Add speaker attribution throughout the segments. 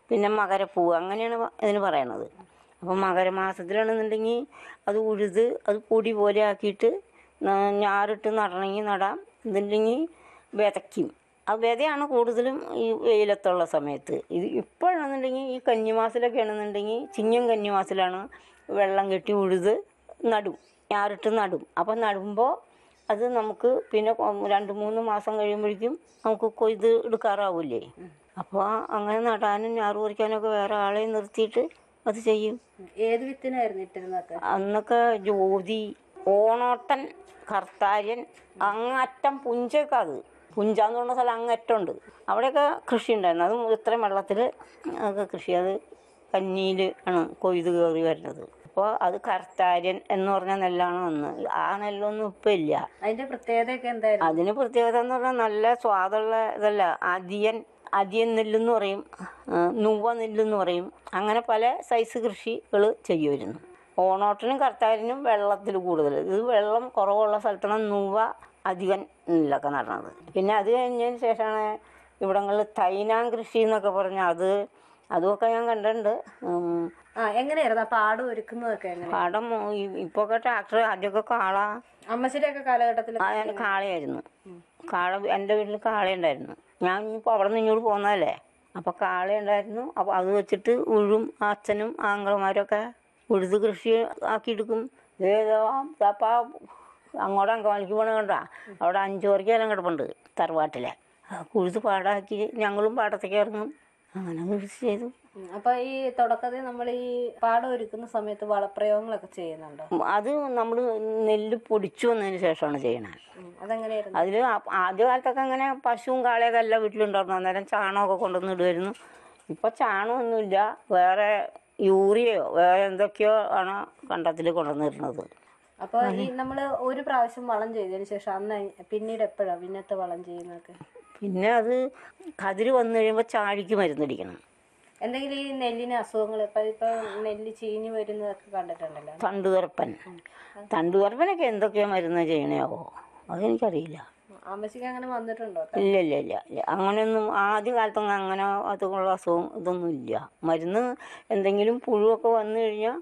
Speaker 1: പിന്നെ മകരപ്പൂവ് അങ്ങനെയാണ് പ- ഇതിന് പറയണത് അപ്പം മകരമാസത്തിലാണെന്നുണ്ടെങ്കിൽ അത് ഉഴുത് അത് പൊടി പോലെ ആക്കിയിട്ട് ന- ഞാറിട്ട് നടണമെങ്കിൽ നടാം ഇതില്ലെങ്കിൽ വിതയ്ക്കും ആ വിതയാണ് കൂടുതലും ഈ വെയിലത്തുള്ള സമയത്ത് ഇത് ഇപ്പോഴാണെന്നുണ്ടെങ്കിൽ ഈ കന്നിമാസത്തിലൊക്കെ ആണെന്നുണ്ടെങ്കിൽ ചിങ്ങം കന്നിമാസത്തിലാണ് വെള്ളം കെട്ടി ഉഴുത് നടും ഞാറിട്ട് നടും അപ്പം നടുമ്പോൾ അത് നമുക്ക് പിന്നെ കൊ- രണ്ട് മൂന്ന് മാസം കഴിയുമ്പോഴേക്കും നമുക്ക് കൊയ്ത് എടുക്കാറാവില്ലേ അപ്പോൾ അങ്ങനെ നടാനും ഞാറ് പറിക്കാനൊക്കെ വേറെ ആളെ നിർത്തിയിട്ട് അത് ചെയ്യും
Speaker 2: ഏത് വിത്തിനായിരുന്നു ഇട്ടിരുന്നൊക്കെ
Speaker 1: അന്നൊക്കെ ജ്യോതി ഓണോട്ടൻ കർത്താര്യൻ അങ്ങറ്റം പുഞ്ചയൊക്കെ അത് പുഞ്ചാന്ന് പറഞ്ഞ സ്ഥലം അങ്ങറ്റുണ്ട് അവിടെയൊക്കെ കൃഷി ഉണ്ടായിരുന്നു അത് ഇത്രയും വെള്ളത്തിൽ ഒക്കെ കൃഷി അത് കന്നിയിൽ ആണ് കൊയ്ത് കയറി വരുന്നത് അപ്പോൾ അത് കർത്താര്യൻ എന്ന് പറഞ്ഞ നെല്ലാണ് അന്ന് ആ നെല്ലൊന്നും ഇപ്പം ഇല്ല
Speaker 2: അതിന്റെ പ്രത്യേകതയൊക്കെ എന്തായിരുന്നു
Speaker 1: അതിന് പ്രത്യേകത എന്ന് പറഞ്ഞാൽ നല്ല സ്വാദുള്ള ഇതല്ല അതിയൻ അതിയൻ നെല്ലെന്ന് പറയും ആ, നുവ്വ നെല്ലെന്ന് പറയും അങ്ങനെ പല സൈസ് കൃഷികൾ ചെയ്യുമായിരുന്നു ഓണോട്ടിനും കർത്താരിനും വെള്ളത്തിൽ കൂടുതൽ ഇത് വെള്ളം കുറവുള്ള സ്ഥലത്താണ് നുവ്വ അധികം നെല്ലൊക്കെ നടണത് പിന്നെ അത് കഴിഞ്ഞതിന് ശേഷമാണ് ഇവിടങ്ങളിൽ തൈനാം കൃഷി എന്നൊക്കെ പറഞ്ഞാൽ അത് അതുമൊക്കെ ഞാൻ കണ്ടിട്ടുണ്ട് ഉം,
Speaker 2: ആ എങ്ങനെയായിരുന്നു ആ പാട് ഒരുക്കുന്നതൊക്കെ എങ്ങനെ
Speaker 1: പാടം ഇപ്പോൾ ട്രാക്ടർ ആദ്യമൊക്കെ കാള
Speaker 2: അമ്മച്ചിയുടെ ഒക്കെ കാലഘട്ടത്തിൽ
Speaker 1: ആ ഞാൻ കാളയായിരുന്നു കാള എൻ്റെ വീട്ടിൽ കാളയുണ്ടായിരുന്നു ഞാൻ ഇപ്പോൾ അവിടെ നിന്ന് ഇങ്ങോട്ട് പോകുന്നതല്ലേ അപ്പോൾ കാളയുണ്ടായിരുന്നു അപ്പോൾ അത് വെച്ചിട്ട് ഉഴും അച്ഛനും ആങ്ങളമാരൊക്കെ ഉഴുത് കൃഷി ആക്കിയെടുക്കും ഏതോ അപ്പം അങ്ങോട്ട് അങ്കമാലിക്ക് പോകണ കണ്ടാ അവിടെ അഞ്ചു പേർക്കെല്ലാം കിടപ്പുണ്ട് തറവാട്ടിലെ ആ ഉഴുത് പാടാക്കി ഞങ്ങളും പാടത്തേക്ക് ഇറങ്ങും അങ്ങനെ കൃഷി ചെയ്തു
Speaker 2: ഉം. അപ്പൊ ഈ തുടക്കത്തിൽ നമ്മൾ ഈ പാടം ഒരുക്കുന്ന സമയത്ത് വളപ്രയോഗങ്ങളൊക്കെ ചെയ്യുന്നുണ്ടോ
Speaker 1: അത് നമ്മൾ നെല്ല് പൊടിച്ചു വന്നതിന് ശേഷമാണ് ചെയ്യണത്
Speaker 2: ഉം. അതെങ്ങനെയായിരുന്നു
Speaker 1: അതിൽ ആദ്യ കാലത്തൊക്കെ അങ്ങനെ പശുവും കാളയൊക്കെ എല്ലാം വീട്ടിലുണ്ടായിരുന്നു അന്നേരം ചാണകമൊക്കെ കൊണ്ടുവന്ന് ഇടുമായിരുന്നു ഇപ്പോൾ ചാണകമൊന്നുമില്ല വേറെ യൂറിയയോ വേറെ എന്തൊക്കെയോ ആണ് കണ്ടത്തിൽ കൊണ്ടുവന്ന് ഇടുന്നത്
Speaker 2: അപ്പൊ ഈ നമ്മൾ ഒരു പ്രാവശ്യം വളം ചെയ്തതിന് ശേഷം അന്ന് പിന്നീട് എപ്പോഴാണ് പിന്നത്തെ വളം ചെയ്യുന്നതൊക്കെ
Speaker 1: പിന്നെ അത് കതിര് വന്നു കഴിയുമ്പോൾ ചാഴിക്ക് മരുന്നടിക്കണം
Speaker 2: എന്തെങ്കിലും ഈ നെല്ലിന് അസുഖങ്ങൾ ഇപ്പൊ ഇപ്പൊ നെല്ല് ചീഞ്ഞ് വരുന്നതൊക്കെ കണ്ടിട്ടുണ്ടല്ലോ
Speaker 1: തണ്ടുതുറപ്പൻ തണ്ടുതുറപ്പനൊക്കെ എന്തൊക്കെയോ മരുന്ന് ചെയ്യണയാവോ അതെനിക്കറിയില്ല
Speaker 2: അമ്മച്ചിക്ക് അങ്ങനെ വന്നിട്ടുണ്ടോ
Speaker 1: ഇല്ല ഇല്ല ഇല്ല ഇല്ല അങ്ങനെയൊന്നും ആദ്യ കാലത്തൊന്നും അങ്ങനെ അതുള്ള അസുഖം ഇതൊന്നും ഇല്ല മരുന്ന് എന്തെങ്കിലും പുഴുവൊക്കെ വന്നു കഴിഞ്ഞാൽ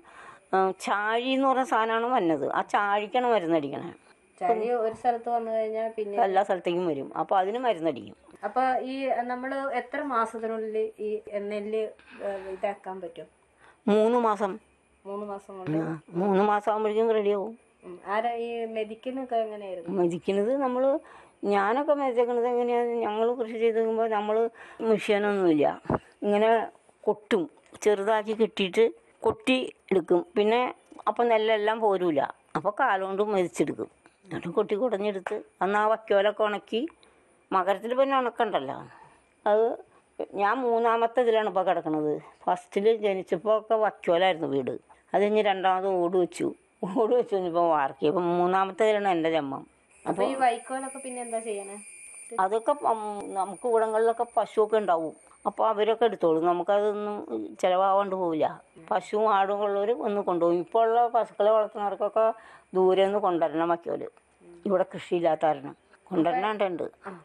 Speaker 1: ചാഴി എന്ന് പറഞ്ഞ സാധനമാണ് വന്നത് ആ ചാഴിക്കാണ് മരുന്നടിക്കണേ
Speaker 2: ചളി ഒരു സ്ഥലത്ത് വന്നു കഴിഞ്ഞാൽ പിന്നെ
Speaker 1: എല്ലാ സ്ഥലത്തേക്കും വരും അപ്പോൾ അതിന് മരുന്നടിക്കും
Speaker 2: അപ്പൊ ഈ നമ്മൾ എത്ര മാസത്തിനുള്ളിൽ ഈ നെല്ല് ഏഹ്, ഇതാക്കാൻ പറ്റും
Speaker 1: മൂന്ന് മാസം
Speaker 2: മൂന്ന് മാസം കൊണ്ട്
Speaker 1: ആ, മൂന്ന് മാസം ആകുമ്പോഴേക്കും റെഡിയാവും
Speaker 2: ഉം. ആരാ ഈ മെതിക്കുന്നൊക്കെ എങ്ങനെയായിരുന്നു
Speaker 1: മെതിക്കുന്നത് നമ്മൾ ഞാനൊക്കെ മെതിക്കണത് എങ്ങനെയാണ് ഞങ്ങൾ കൃഷി ചെയ്ത് കഴിയുമ്പോൾ നമ്മൾ മെഷീനൊന്നുമില്ല ഇങ്ങനെ കൊട്ടും ചെറുതാക്കി കെട്ടിയിട്ട് കൊട്ടി എടുക്കും പിന്നെ അപ്പം നെല്ലെല്ലാം പോരൂല അപ്പോൾ കാലുകൊണ്ട് മെതിച്ചെടുക്കും എന്നിട്ട് കൊട്ടി കുടഞ്ഞെടുത്ത് അന്ന് ആ വക്കോലൊക്കെ ഉണക്കി മകരത്തിൽ പിന്നെ ഉണക്കണ്ടല്ലോ അത് ഞാൻ മൂന്നാമത്തെ ഇതിലാണ് ഇപ്പോൾ കിടക്കുന്നത് ഫസ്റ്റിൽ ജനിച്ചപ്പോൾ ഒക്കെ വക്കോലായിരുന്നു വീട് അത് കഴിഞ്ഞ് രണ്ടാമത് ഓട് വെച്ചു ഓട് വെച്ച് കഴിഞ്ഞപ്പോൾ വാർക്കി അപ്പം മൂന്നാമത്തെ ഇതിലാണ് എൻ്റെ ജന്മം
Speaker 2: അപ്പൊ ഈ വൈക്കോലൊക്കെ പിന്നെ എന്താ ചെയ്യണേ
Speaker 1: അതൊക്കെ പം- നമുക്ക് ഇവിടങ്ങളിലൊക്കെ പശുവൊക്കെ ഉണ്ടാവും അപ്പോൾ അവരൊക്കെ എടുത്തോളും നമുക്കതൊന്നും ചിലവാകാണ്ട് പോവില്ല പശുവും ആടും ഉള്ളവർ ഒന്ന് കൊണ്ടുപോകും ഇപ്പോൾ ഉള്ള പശുക്കളെ വളർത്തുന്നവർക്കൊക്കെ ദൂരെ നിന്ന് കൊണ്ടുവരണം വയ്ക്കോല് ഇവിടെ കൃഷിയില്ലാത്ത കാരണം കൊണ്ടുവരണാണ്ടുണ്ട്